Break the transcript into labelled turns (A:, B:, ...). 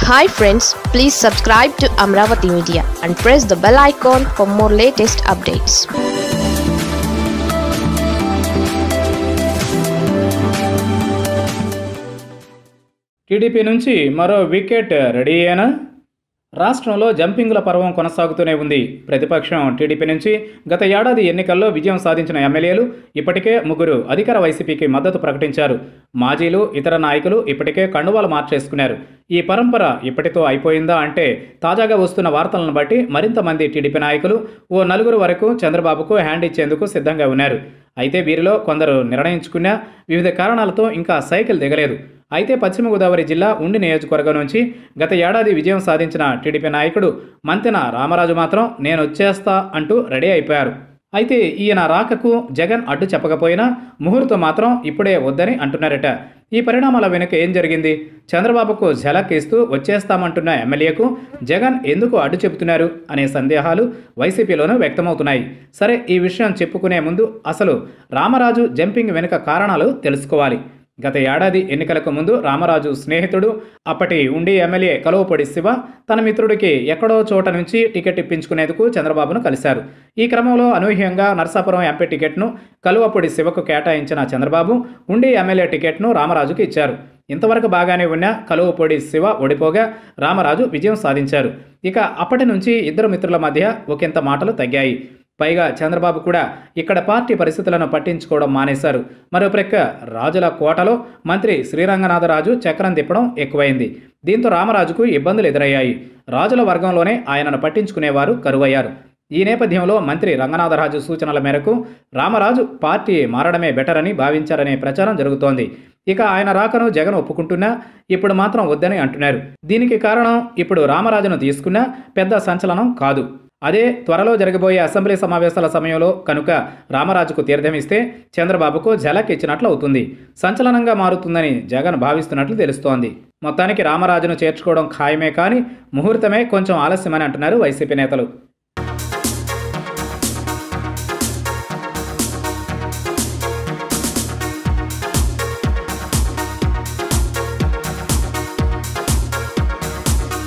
A: hi friends please subscribe to Amaravati media and press the bell icon for more latest updates
B: TDP నుంచి మరో wicket ready అయినా రాష్ట్రంలో జంపింగ్ల పర్వం కొనసాగుతూనే ఉంది ప్రతిపక్షం టీడీపీ నుంచి గత ఏడాది ఎన్నికల్లో విజయం సాధించిన ఎమ్మెల్యేలు ఇప్పటికే ముగ్గురు అధికార వైసీపీకి మద్దతు ప్రకటించారు మాజీలు ఇతర నాయకులు ఇప్పటికే కండువాలు మార్చేసుకున్నారు ఈ పరంపర ఇప్పటితో అయిపోయిందా అంటే తాజాగా వస్తున్న వార్తలను బట్టి మరింత మంది టీడీపీ నాయకులు ఓ నలుగురు వరకు చంద్రబాబుకు హ్యాండ్ ఇచ్చేందుకు సిద్ధంగా ఉన్నారు అయితే వీరిలో కొందరు నిర్ణయించుకున్న వివిధ కారణాలతో ఇంకా సైకిల్ దిగలేదు అయితే పశ్చిమ గోదావరి జిల్లా ఉండి నియోజకవర్గం నుంచి గత ఏడాది విజయం సాధించిన టీడీపీ నాయకుడు మంతెన రామరాజు మాత్రం నేను వచ్చేస్తా అంటూ రెడీ అయిపోయారు అయితే ఈయన రాకకు జగన్ అడ్డు చెప్పకపోయినా ముహూర్తం మాత్రం ఇప్పుడే వద్దని అంటున్నారట ఈ పరిణామాల వెనుక ఏం జరిగింది చంద్రబాబుకు ఝలక్ ఇస్తూ వచ్చేస్తామంటున్న ఎమ్మెల్యేకు జగన్ ఎందుకు అడ్డు చెబుతున్నారు అనే సందేహాలు వైసీపీలోనూ వ్యక్తమవుతున్నాయి సరే ఈ విషయం చెప్పుకునే ముందు అసలు రామరాజు జంపింగ్ వెనుక కారణాలు తెలుసుకోవాలి గత ఏడాది ఎన్నికలకు ముందు రామరాజు స్నేహితుడు అప్పటి ఉండి ఎమ్మెల్యే కలువపొడి శివ తన మిత్రుడికి ఎక్కడో చోట నుంచి టికెట్ ఇప్పించుకునేందుకు చంద్రబాబును కలిశారు ఈ క్రమంలో అనూహ్యంగా నర్సాపురం ఎంపీ టికెట్ను కలువపొడి శివకు కేటాయించిన చంద్రబాబు ఉండి ఎమ్మెల్యే టికెట్ను రామరాజుకు ఇచ్చారు ఇంతవరకు బాగానే ఉన్న కలువపొడి శివ ఓడిపోగా రామరాజు విజయం సాధించారు ఇక అప్పటి నుంచి ఇద్దరు మిత్రుల మధ్య ఒకంత మాటలు తగ్గాయి పైగా చంద్రబాబు కూడా ఇక్కడ పార్టీ పరిస్థితులను పట్టించుకోవడం మానేశారు మరో ప్రక్క రాజుల కోటలో మంత్రి శ్రీరంగనాథరాజు చక్రం తిప్పడం ఎక్కువైంది దీంతో రామరాజుకు ఇబ్బందులు ఎదురయ్యాయి రాజుల వర్గంలోనే ఆయనను పట్టించుకునేవారు కరువయ్యారు ఈ నేపథ్యంలో మంత్రి రంగనాథరాజు సూచనల మేరకు రామరాజు పార్టీ మారడమే బెటర్ అని భావించారనే ప్రచారం జరుగుతోంది ఇక ఆయన రాకను జగన్ ఒప్పుకుంటున్నా ఇప్పుడు మాత్రం వద్దని అంటున్నారు దీనికి కారణం ఇప్పుడు రామరాజును తీసుకున్న పెద్ద సంచలనం కాదు అదే త్వరలో జరగబోయే అసెంబ్లీ సమావేశాల సమయంలో కనుక రామరాజుకు తీర్థమిస్తే చంద్రబాబుకు ఝలక్ ఇచ్చినట్లు అవుతుంది సంచలనంగా మారుతుందని జగన్ భావిస్తున్నట్లు తెలుస్తోంది మొత్తానికి రామరాజును చేర్చుకోవడం ఖాయమే కానీ ముహూర్తమే కొంచెం ఆలస్యమని అంటున్నారు వైసీపీ నేతలు